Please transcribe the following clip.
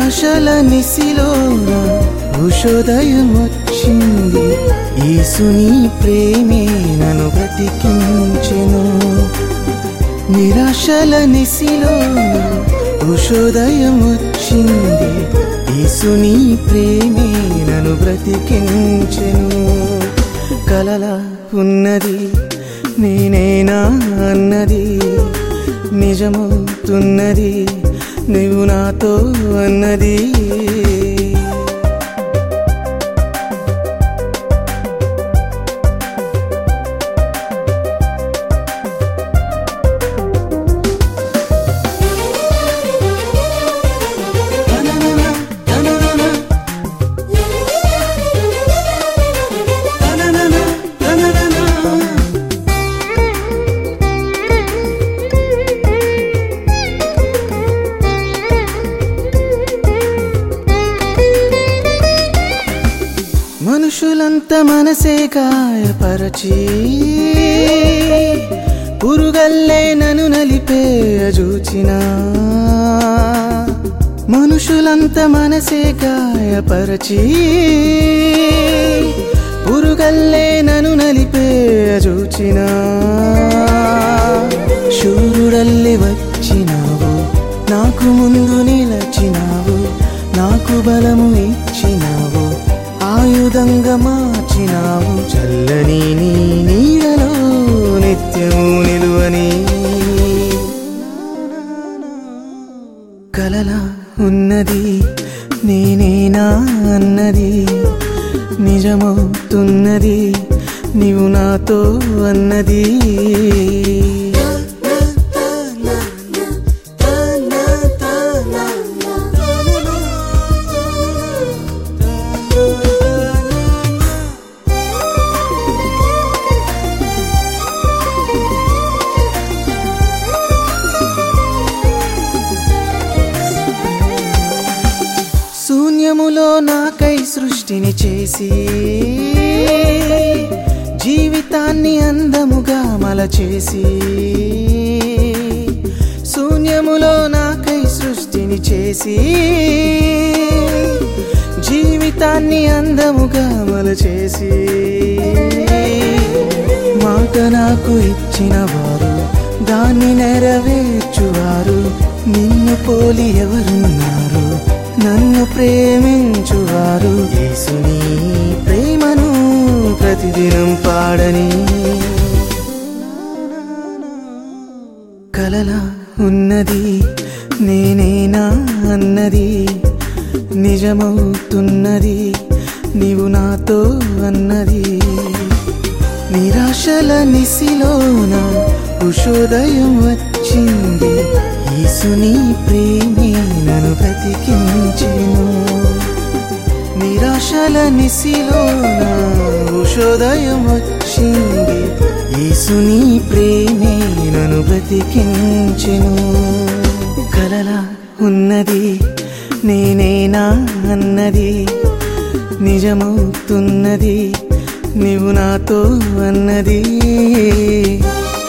నిరాశల నిసిలోన ఉషోదయం వచ్చింది యేసుని ప్రేమే నన్ను బ్రతికించెను నిరాశల నిసిలోన ఉషోదయం వచ్చింది యేసుని ప్రేమే నన్ను బ్రతికించెను కలల ఉన్నది నేనేనా అన్నది నిజమవుతున్నది నువ్వు నాతో అన్నది మనుషులంత మనసే గాయపరచి పురుగల్లే నన్ను నలిపే అజూచిన మనుషులంత మనసే గాయపరచి పురుగల్లే నన్ను నలిపే అజూచిన శూరుడల్లి వచ్చినావు నాకు ముందు నిలచినావు నాకు బలము ఇచ్చినావు ఆయుధంగా మార్చినావు చల్లని నీ నీడలో నిత్యము నిలువని కలల ఉన్నది నేనేనా అన్నది నిజమవుతున్నది నీవు నాతో అన్నది శూన్యములో నాకై సృష్టిని చేసి జీవితాన్ని అందముగా మలచేసి శూన్యములో నాకై సృష్టిని చేసి జీవితాన్ని అందముగా మలచేసి మాట నాకు ఇచ్చిన వారు దాన్ని నెరవేర్చువారు నిన్ను పోలి ఎవరున్నారు నన్ను ప్రేమించువారు యేసుని ప్రేమను ప్రతిదినం పాడని కలల ఉన్నది నేనేనా అన్నది నిజమవుతున్నది నీవు నాతో అన్నది నిరాశల నిసిలోన ఉషోదయం వచ్చింది యేసుని ప్రేమే నన్ను బ్రతికించెను నిరాశల నిసిలోన ఉషోదయం వచ్చింది యేసుని ప్రేమే నన్ను బ్రతికించెను కలల ఉన్నది నేనేనా అన్నది నిజమవుతున్నది నీవు నాతో అన్నది